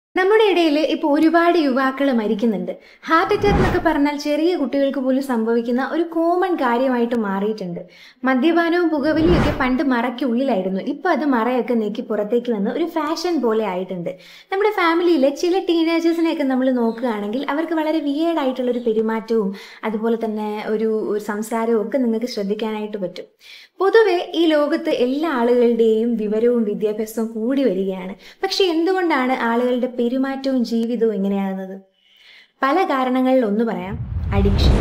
നമ്മുടെ ഇടയിൽ ഇപ്പോൾ ഒരുപാട് യുവാക്കൾ മരിക്കുന്നുണ്ട് ഹാർട്ട് അറ്റാക്ക് എന്നൊക്കെ പറഞ്ഞാൽ ചെറിയ കുട്ടികൾക്ക് പോലും സംഭവിക്കുന്ന ഒരു കോമൺ കാര്യമായിട്ട് മാറിയിട്ടുണ്ട് മദ്യപാനവും പുകവലിയൊക്കെ പണ്ട് മറയ്ക്കുള്ളിലായിരുന്നു ഇപ്പോൾ അത് മറയൊക്കെ നീക്കി പുറത്തേക്ക് വന്ന് ഒരു ഫാഷൻ പോലെ ആയിട്ടുണ്ട് നമ്മുടെ ഫാമിലിയിലെ ചില ടീനേജേഴ്സിനെയൊക്കെ നമ്മൾ നോക്കുകയാണെങ്കിൽ അവർക്ക് വളരെ വിയേഡ് ആയിട്ടുള്ള ഒരു പെരുമാറ്റവും അതുപോലെ തന്നെ ഒരു ഒരു സംസാരവും ഒക്കെ നിങ്ങൾക്ക് ശ്രദ്ധിക്കാനായിട്ട് പറ്റും പൊതുവെ ഈ ലോകത്ത് എല്ലാ ആളുകളുടെയും വിവരവും വിദ്യാഭ്യാസവും കൂടി വരികയാണ് പക്ഷെ എന്തുകൊണ്ടാണ് ആളുകളുടെ പെരുമാറ്റവും ജീവിതവും ഇങ്ങനെയാകുന്നത് പല കാരണങ്ങളിൽ ഒന്ന് പറയാം അഡിക്ഷൻ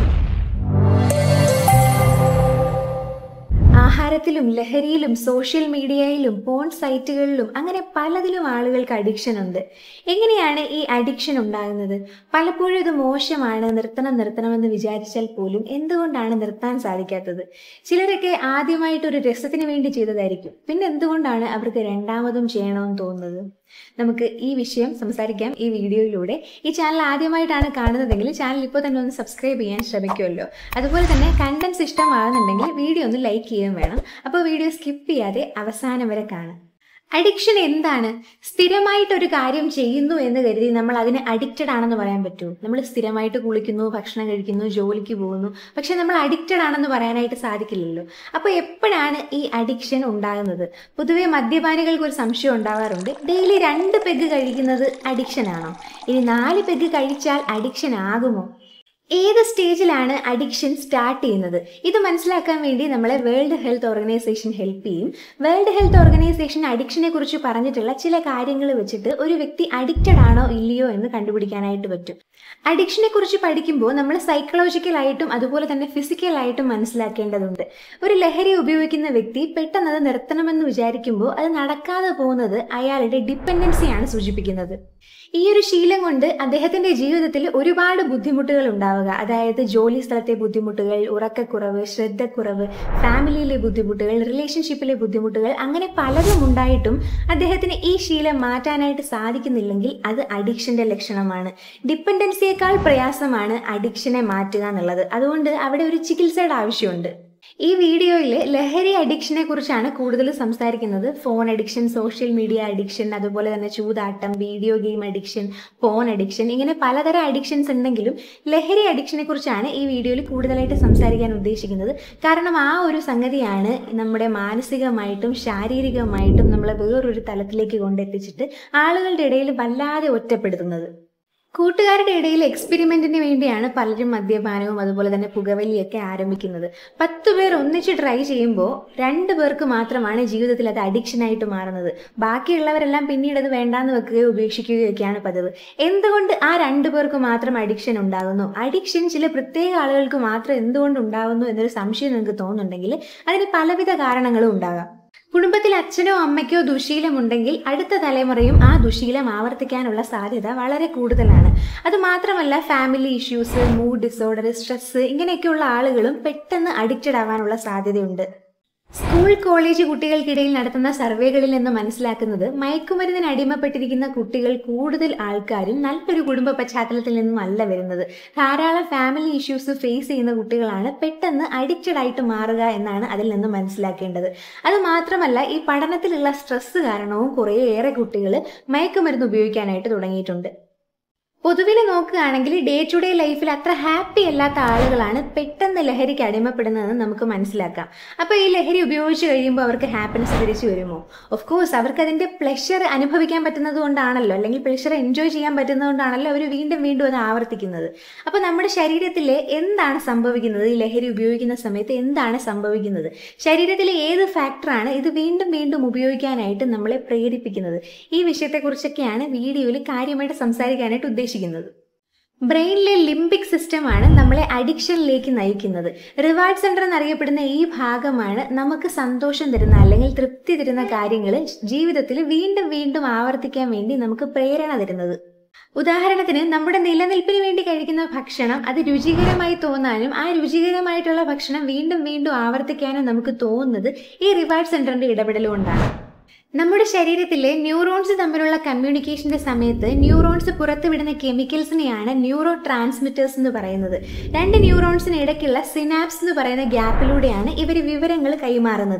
ആഹാരത്തിലും ലഹരിയിലും സോഷ്യൽ മീഡിയയിലും പോൺ സൈറ്റുകളിലും അങ്ങനെ പലതിലും ആളുകൾക്ക് അഡിക്ഷൻ ഉണ്ട് എങ്ങനെയാണ് ഈ അഡിക്ഷൻ ഉണ്ടാകുന്നത് പലപ്പോഴും ഇത് മോശമാണ് നിർത്തണം നിർത്തണമെന്ന് വിചാരിച്ചാൽ പോലും എന്തുകൊണ്ടാണ് നിർത്താൻ സാധിക്കാത്തത് ചിലരൊക്കെ ആദ്യമായിട്ട് ഒരു രസത്തിന് വേണ്ടി ചെയ്തതായിരിക്കും പിന്നെ എന്തുകൊണ്ടാണ് അവർക്ക് രണ്ടാമതും ചെയ്യണമെന്ന് തോന്നുന്നത് നമുക്ക് ഈ വിഷയം സംസാരിക്കാം ഈ വീഡിയോയിലൂടെ ഈ ചാനൽ ആദ്യമായിട്ടാണ് കാണുന്നതെങ്കിൽ ചാനൽ ഇപ്പോൾ തന്നെ ഒന്ന് സബ്സ്ക്രൈബ് ചെയ്യാൻ ശ്രമിക്കുമല്ലോ അതുപോലെ തന്നെ കണ്ടന്റ്സ് ഇഷ്ടമാകുന്നുണ്ടെങ്കിൽ വീഡിയോ ഒന്ന് ലൈക്ക് ചെയ്യുകയും വേണം അപ്പോൾ വീഡിയോ സ്കിപ്പ് ചെയ്യാതെ അവസാനം വരെ കാണാം അഡിക്ഷൻ എന്താണ് സ്ഥിരമായിട്ട് ഒരു കാര്യം ചെയ്യുന്നു എന്ന് കരുതി നമ്മൾ അതിന് അഡിക്റ്റഡ് ആണെന്ന് പറയാൻ പറ്റുമോ നമ്മൾ സ്ഥിരമായിട്ട് കുളിക്കുന്നു ഭക്ഷണം കഴിക്കുന്നു ജോലിക്ക് പോകുന്നു പക്ഷെ നമ്മൾ അഡിക്റ്റഡ് ആണെന്ന് പറയാനായിട്ട് സാധിക്കില്ലല്ലോ അപ്പോൾ എപ്പോഴാണ് ഈ അഡിക്ഷൻ ഉണ്ടാകുന്നത് പൊതുവേ മദ്യപാനികൾക്ക് ഒരു സംശയം ഉണ്ടാവാറുണ്ട് ഡെയിലി രണ്ട് പെഗ് കഴിക്കുന്നത് അഡിക്ഷൻ ആണോ ഇനി നാല് പെഗ് കഴിച്ചാൽ അഡിക്ഷൻ ആകുമോ ഏത് സ്റ്റേജിലാണ് അഡിക്ഷൻ സ്റ്റാർട്ട് ചെയ്യുന്നത് ഇത് മനസ്സിലാക്കാൻ വേണ്ടി നമ്മളെ വേൾഡ് ഹെൽത്ത് ഓർഗനൈസേഷൻ ഹെൽപ്പ് ചെയ്യും വേൾഡ് ഹെൽത്ത് ഓർഗനൈസേഷൻ അഡിക്ഷനെ കുറിച്ച് പറഞ്ഞിട്ടുള്ള ചില കാര്യങ്ങൾ വെച്ചിട്ട് ഒരു വ്യക്തി അഡിക്റ്റഡ് ആണോ ഇല്ലയോ എന്ന് കണ്ടുപിടിക്കാനായിട്ട് പറ്റും അഡിക്ഷനെ കുറിച്ച് പഠിക്കുമ്പോൾ നമ്മൾ സൈക്കോളജിക്കലായിട്ടും അതുപോലെ തന്നെ ഫിസിക്കലായിട്ടും മനസ്സിലാക്കേണ്ടതുണ്ട് ഒരു ലഹരി ഉപയോഗിക്കുന്ന വ്യക്തി പെട്ടെന്ന് അത് നിർത്തണമെന്ന് വിചാരിക്കുമ്പോൾ അത് നടക്കാതെ പോകുന്നത് അയാളുടെ ഡിപ്പെൻഡൻസിയാണ് സൂചിപ്പിക്കുന്നത് ഈ ഒരു ശീലം കൊണ്ട് അദ്ദേഹത്തിന്റെ ജീവിതത്തിൽ ഒരുപാട് ബുദ്ധിമുട്ടുകൾ ഉണ്ടാവുക അതായത് ജോലി സ്ഥലത്തെ ബുദ്ധിമുട്ടുകൾ ഉറക്കക്കുറവ് ശ്രദ്ധക്കുറവ് ഫാമിലിയിലെ ബുദ്ധിമുട്ടുകൾ റിലേഷൻഷിപ്പിലെ ബുദ്ധിമുട്ടുകൾ അങ്ങനെ പലതും ഉണ്ടായിട്ടും അദ്ദേഹത്തിന് ഈ ശീലം മാറ്റാനായിട്ട് സാധിക്കുന്നില്ലെങ്കിൽ അത് അഡിക്ഷന്റെ ലക്ഷണമാണ് ഡിപ്പെൻഡൻസിയേക്കാൾ പ്രയാസമാണ് അഡിക്ഷനെ മാറ്റുക എന്നുള്ളത് അതുകൊണ്ട് അവിടെ ഒരു ചികിത്സയുടെ ആവശ്യമുണ്ട് ഈ വീഡിയോയിൽ ലഹരി അഡിക്ഷനെ കുറിച്ചാണ് കൂടുതൽ സംസാരിക്കുന്നത് phone addiction social media addiction അതുപോലെ തന്നെ ചൂതാട്ടം video game addiction phone addiction ഇങ്ങനെ പലതരം അഡിക്ഷൻസ് ഉണ്ടെങ്കിലും ലഹരി അഡിക്ഷനെ കുറിച്ചാണ് ഈ വീഡിയോയിൽ കൂടുതലായിട്ട് സംസാരിക്കാൻ ഉദ്ദേശിക്കുന്നത് കാരണം ആ ഒരു സംഗതിയാണ് നമ്മുടെ മാനസികമായിട്ടും ശാരീരികമായിട്ടും നമ്മളെ വേറൊരു തലത്തിലേക്ക് കൊണ്ടെത്തിച്ചിട്ട് ആളുകളുടെ ഇടയിൽ വല്ലാതെ ഒറ്റപ്പെടുത്തുന്നത് കൂട്ടുകാരുടെ ഇടയിൽ എക്സ്പെരിമെന്റിന് വേണ്ടിയാണ് പലരും മദ്യപാനവും അതുപോലെ തന്നെ പുകവലിയൊക്കെ ആരംഭിക്കുന്നത് പത്ത് പേർ ഒന്നിച്ച് ട്രൈ ചെയ്യുമ്പോൾ രണ്ട് പേർക്ക് മാത്രമാണ് ജീവിതത്തിൽ അത് അഡിക്ഷൻ ആയിട്ട് മാറുന്നത് ബാക്കിയുള്ളവരെല്ലാം പിന്നീട് അത് വേണ്ടാന്ന് വെക്കുകയോ ഉപേക്ഷിക്കുകയോ ഒക്കെയാണ് പതിവ് എന്തുകൊണ്ട് ആ രണ്ടു പേർക്ക് മാത്രം അഡിക്ഷൻ ഉണ്ടാകുന്നു അഡിക്ഷൻ ചില പ്രത്യേക ആളുകൾക്ക് മാത്രം എന്തുകൊണ്ട് ഉണ്ടാകുന്നു എന്നൊരു സംശയം നിങ്ങൾക്ക് തോന്നുന്നുണ്ടെങ്കിൽ അതിന് പലവിധ കാരണങ്ങളും ഉണ്ടാകാം കുടുംബത്തിൽ അച്ഛനോ അമ്മയ്ക്കോ ദുശീലമുണ്ടെങ്കിൽ അടുത്ത തലമുറയും ആ ദുശീലം ആവർത്തിക്കാനുള്ള സാധ്യത വളരെ കൂടുതലാണ് അത് മാത്രമല്ല family issues mood disorder stress ഇങ്ങനെയൊക്കെയുള്ള ആളുകളും പെട്ടെന്ന് അഡിക്റ്റഡ് ആവാനുള്ള സാധ്യതയുണ്ട് സ്കൂൾ കോളേജ് കുട്ടികൾക്കിടയിൽ നടത്തുന്ന സർവേകളിൽ നിന്ന് മനസ്സിലാക്കുന്നത് മയക്കുമരുന്നിന് അടിമപ്പെട്ടിരിക്കുന്ന കുട്ടികൾ കൂടുതൽ ആൾക്കാരും നല്ലൊരു കുടുംബ പശ്ചാത്തലത്തിൽ നിന്നും അല്ല വരുന്നത് ധാരാളം ഫാമിലി ഇഷ്യൂസ് ഫേസ് ചെയ്യുന്ന കുട്ടികളാണ് പെട്ടെന്ന് അഡിക്റ്റഡ് ആയിട്ട് മാറുക എന്നാണ് അതിൽ നിന്ന് മനസ്സിലാക്കേണ്ടത് അത് മാത്രമല്ല ഈ പഠനത്തിലുള്ള സ്ട്രെസ് കാരണവും കുറേയേറെ കുട്ടികൾ മയക്കുമരുന്ന് ഉപയോഗിക്കാനായിട്ട് തുടങ്ങിയിട്ടുണ്ട് പൊതുവിൽ നോക്കുകയാണെങ്കിൽ ഡേ ടു ഡേ ലൈഫിൽ അത്ര ഹാപ്പി അല്ലാത്ത ആളുകളാണ് പെട്ടെന്ന് ലഹരിക്ക് അടിമപ്പെടുന്നതെന്ന് നമുക്ക് മനസ്സിലാക്കാം അപ്പോൾ ഈ ലഹരി ഉപയോഗിച്ച് കഴിയുമ്പോൾ അവർക്ക് ഹാപ്പിനെസ് തിരിച്ചു വരുമോ ഓഫ് കോഴ്സ് അവർക്ക് അതിൻ്റെ പ്ലഷർ അനുഭവിക്കാൻ പറ്റുന്നത് കൊണ്ടാണല്ലോ അല്ലെങ്കിൽ പ്ലഷർ എൻജോയ് ചെയ്യാൻ പറ്റുന്നതുകൊണ്ടാണല്ലോ അവർ വീണ്ടും വീണ്ടും അത് ആവർത്തിക്കുന്നത് അപ്പോൾ നമ്മുടെ ശരീരത്തിൽ എന്താണ് സംഭവിക്കുന്നത് ഈ ലഹരി ഉപയോഗിക്കുന്ന സമയത്ത് എന്താണ് സംഭവിക്കുന്നത് ശരീരത്തിലെ ഏത് ഫാക്ടറാണ് ഇത് വീണ്ടും വീണ്ടും ഉപയോഗിക്കാനായിട്ട് നമ്മളെ പ്രേരിപ്പിക്കുന്നത് ഈ വിഷയത്തെക്കുറിച്ചൊക്കെയാണ് വീഡിയോയിൽ കാര്യമായിട്ട് സംസാരിക്കാനായിട്ട് ഉദ്ദേശിക്കുന്നത് ഉദ്ദേശിക്കുന്നത് ബ്രെയിനിലെ ലിംബിക് സിസ്റ്റമാണ് നമ്മളെ അഡിക്ഷനിലേക്ക് നയിക്കുന്നത് റിവാർഡ് സെന്റർ എന്നറിയപ്പെടുന്ന ഈ ഭാഗമാണ് നമുക്ക് സന്തോഷം തരുന്ന അല്ലെങ്കിൽ തൃപ്തി തരുന്ന കാര്യങ്ങൾ ജീവിതത്തിൽ വീണ്ടും വീണ്ടും ആവർത്തിക്കാൻ വേണ്ടി നമുക്ക് പ്രേരണ തരുന്നത് ഉദാഹരണത്തിന് നമ്മുടെ നിലനിൽപ്പിന് വേണ്ടി കഴിക്കുന്ന ഭക്ഷണം അത് രുചികരമായി തോന്നാനും ആ രുചികരമായിട്ടുള്ള ഭക്ഷണം വീണ്ടും വീണ്ടും ആവർത്തിക്കാനും നമുക്ക് തോന്നുന്നത് ഈ റിവാർഡ് സെന്ററിന്റെ ഇടപെടൽ കൊണ്ടാണ് നമ്മുടെ ശരീരത്തിലെ ന്യൂറോൺസ് തമ്മിലുള്ള കമ്മ്യൂണിക്കേഷന്റെ സമയത്ത് ന്യൂറോൺസ് പുറത്തുവിടുന്ന കെമിക്കൽസിനെയാണ് ന്യൂറോ ട്രാൻസ്മിറ്റേഴ്സ് എന്ന് പറയുന്നത് രണ്ട് ന്യൂറോൺസിന് ഇടയ്ക്കുള്ള സിനാപ്സ് എന്ന് പറയുന്ന ഗ്യാപ്പിലൂടെയാണ് ഇവർ വിവരങ്ങൾ കൈമാറുന്നത്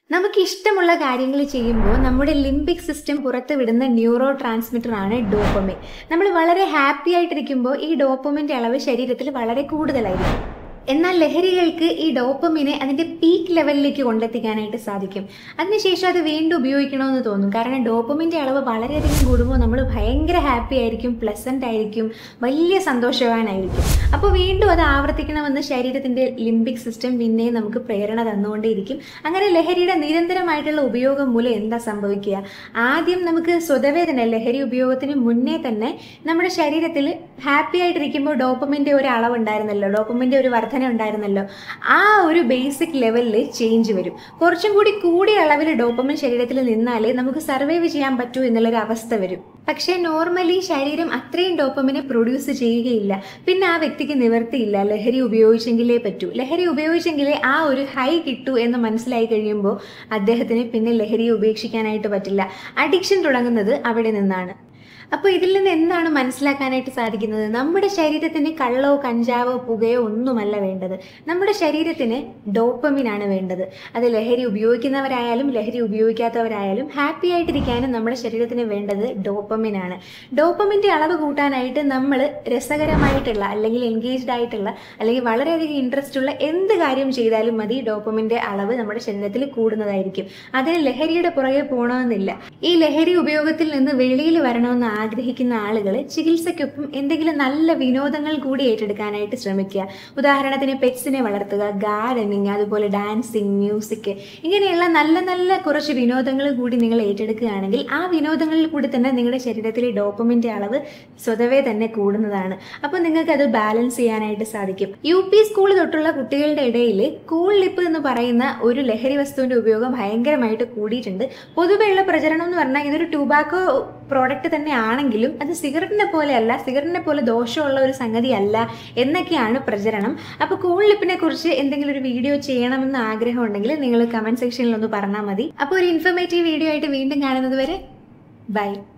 നമുക്ക് ഇഷ്ടമുള്ള കാര്യങ്ങൾ ചെയ്യുമ്പോൾ നമ്മുടെ ലിംബിക് സിസ്റ്റം പുറത്തുവിടുന്ന ന്യൂറോ ട്രാൻസ്മിറ്റർ ആണ് ഡോപ്പമിൻ നമ്മൾ വളരെ ഹാപ്പി ആയിട്ടിരിക്കുമ്പോൾ ഈ ഡോപ്പമിൻ്റെ അളവ് ശരീരത്തിൽ വളരെ കൂടുതലായിരിക്കും എന്നാൽ ലഹരികൾക്ക് ഈ ഡോപ്പമിനെ അതിൻ്റെ പീക്ക് ലെവലിലേക്ക് കൊണ്ടെത്തിക്കാനായിട്ട് സാധിക്കും അതിനുശേഷം അത് വീണ്ടും ഉപയോഗിക്കണമെന്ന് തോന്നും കാരണം ഡോപ്പമിൻ്റെ അളവ് വളരെയധികം കൂടുമ്പോൾ നമ്മൾ ഭയങ്കര ഹാപ്പി ആയിരിക്കും പ്ലസൻ്റ് ആയിരിക്കും വലിയ സന്തോഷവാനായിരിക്കും അപ്പോൾ വീണ്ടും അത് ആവർത്തിക്കണമെന്ന് ശരീരത്തിൻ്റെ ലിംബിക് സിസ്റ്റം പിന്നെയും നമുക്ക് പ്രേരണ തന്നുകൊണ്ടേയിരിക്കും അങ്ങനെ ലഹരിയുടെ നിരന്തരമായിട്ടുള്ള ഉപയോഗം മൂലം എന്താ സംഭവിക്കുക ആദ്യം നമുക്ക് സ്വതവേ തന്നെ ലഹരി ഉപയോഗത്തിന് മുന്നേ തന്നെ നമ്മുടെ ശരീരത്തിൽ ഹാപ്പി ആയിട്ടിരിക്കുമ്പോൾ ഡോപ്പമിൻ്റെ ഒരു അളവുണ്ടായിരുന്നല്ലോ ഡോപ്പമിൻ്റെ ഒരു വർധന ഉണ്ടായിരുന്നല്ലോ ആ ഒരു ബേസിക് ലെവലിൽ ചേഞ്ച് വരും കുറച്ചും കൂടി കൂടിയ അളവിൽ ഡോപ്പമിൻ ശരീരത്തിൽ നിന്നാലേ നമുക്ക് സർവൈവ് ചെയ്യാൻ പറ്റൂ എന്നുള്ളൊരു അവസ്ഥ വരും പക്ഷേ നോർമലി ശരീരം അത്രയും ഡോപ്പമിനെ പ്രൊഡ്യൂസ് ചെയ്യുകയില്ല പിന്നെ ആ വ്യക്തിക്ക് നിവർത്തിയില്ല ലഹരി ഉപയോഗിച്ചെങ്കിലേ പറ്റൂ ലഹരി ഉപയോഗിച്ചെങ്കിലേ ആ ഒരു ഹൈ കിട്ടൂ എന്ന് മനസ്സിലായി കഴിയുമ്പോൾ അദ്ദേഹത്തിന് പിന്നെ ലഹരി ഉപേക്ഷിക്കാനായിട്ട് പറ്റില്ല അഡിക്ഷൻ തുടങ്ങുന്നത് അവിടെ നിന്നാണ് അപ്പോൾ ഇതിൽ നിന്ന് എന്താണ് മനസ്സിലാക്കാനായിട്ട് സാധിക്കുന്നത് നമ്മുടെ ശരീരത്തിന് കള്ളോ കഞ്ചാവോ പുകയോ ഒന്നുമല്ല വേണ്ടത് നമ്മുടെ ശരീരത്തിന് ഡോപ്പമിനാണ് വേണ്ടത് അത് ലഹരി ഉപയോഗിക്കുന്നവരായാലും ലഹരി ഉപയോഗിക്കാത്തവരായാലും ഹാപ്പി ആയിട്ടിരിക്കാനും നമ്മുടെ ശരീരത്തിന് വേണ്ടത് ഡോപ്പമിനാണ് ഡോപ്പമിൻ്റെ അളവ് കൂട്ടാനായിട്ട് നമ്മൾ രസകരമായിട്ടുള്ള അല്ലെങ്കിൽ എൻഗേജ്ഡ് ആയിട്ടുള്ള അല്ലെങ്കിൽ വളരെയധികം ഇൻട്രസ്റ്റ് ഉള്ള എന്ത് കാര്യം ചെയ്താലും മതി ഡോപ്പമിൻ്റെ അളവ് നമ്മുടെ ശരീരത്തിൽ കൂടുന്നതായിരിക്കും അതിന് ലഹരിയുടെ പുറകെ പോകണമെന്നില്ല ഈ ലഹരി ഉപയോഗത്തിൽ നിന്ന് വെളിയിൽ വരണമെന്ന് ആഗ്രഹിക്കുന്ന ആളുകൾ ചികിത്സയ്ക്കൊപ്പം എന്തെങ്കിലും നല്ല വിനോദങ്ങൾ കൂടി ഏറ്റെടുക്കാനായിട്ട് ശ്രമിക്കുക ഉദാഹരണത്തിന് പെറ്റ്സിനെ വളർത്തുക ഗാർഡനിങ് അതുപോലെ ഡാൻസിങ് മ്യൂസിക് ഇങ്ങനെയുള്ള നല്ല നല്ല കുറച്ച് വിനോദങ്ങൾ കൂടി നിങ്ങൾ ഏറ്റെടുക്കുകയാണെങ്കിൽ ആ വിനോദങ്ങളിൽ കൂടി തന്നെ നിങ്ങളുടെ ശരീരത്തിലെ ഡോപ്പമിൻ്റെ അളവ് സ്വതവേ തന്നെ കൂടുന്നതാണ് അപ്പോൾ നിങ്ങൾക്ക് അത് ബാലൻസ് ചെയ്യാനായിട്ട് സാധിക്കും യു പി സ്കൂൾ തൊട്ടുള്ള കുട്ടികളുടെ ഇടയിൽ കൂൾ ലിപ്പ് എന്ന് പറയുന്ന ഒരു ലഹരി വസ്തുവിൻ്റെ ഉപയോഗം ഭയങ്കരമായിട്ട് കൂടിയിട്ടുണ്ട് പൊതുവെയുള്ള പ്രചരണം എന്ന് പറഞ്ഞാൽ ഇതൊരു ടുബാക്കോ പ്രോഡക്റ്റ് തന്നെ ആണെങ്കിലും അത് സിഗരറ്റിനെ പോലെയല്ല സിഗരറ്റിനെ പോലെ ദോഷമുള്ള ഒരു സംഗതി അല്ല എന്നൊക്കെയാണ് പ്രചരണം അപ്പോൾ കൂൾ ലിപ്പിനെ കുറിച്ച് എന്തെങ്കിലും ഒരു വീഡിയോ ചെയ്യണമെന്ന് ആഗ്രഹം ഉണ്ടെങ്കിൽ നിങ്ങൾ കമൻറ്റ് സെക്ഷനിൽ ഒന്ന് പറഞ്ഞാൽ മതി അപ്പോൾ ഒരു ഇൻഫർമേറ്റീവ് വീഡിയോ ആയിട്ട് വീണ്ടും കാണുന്നത് വരെ ബൈ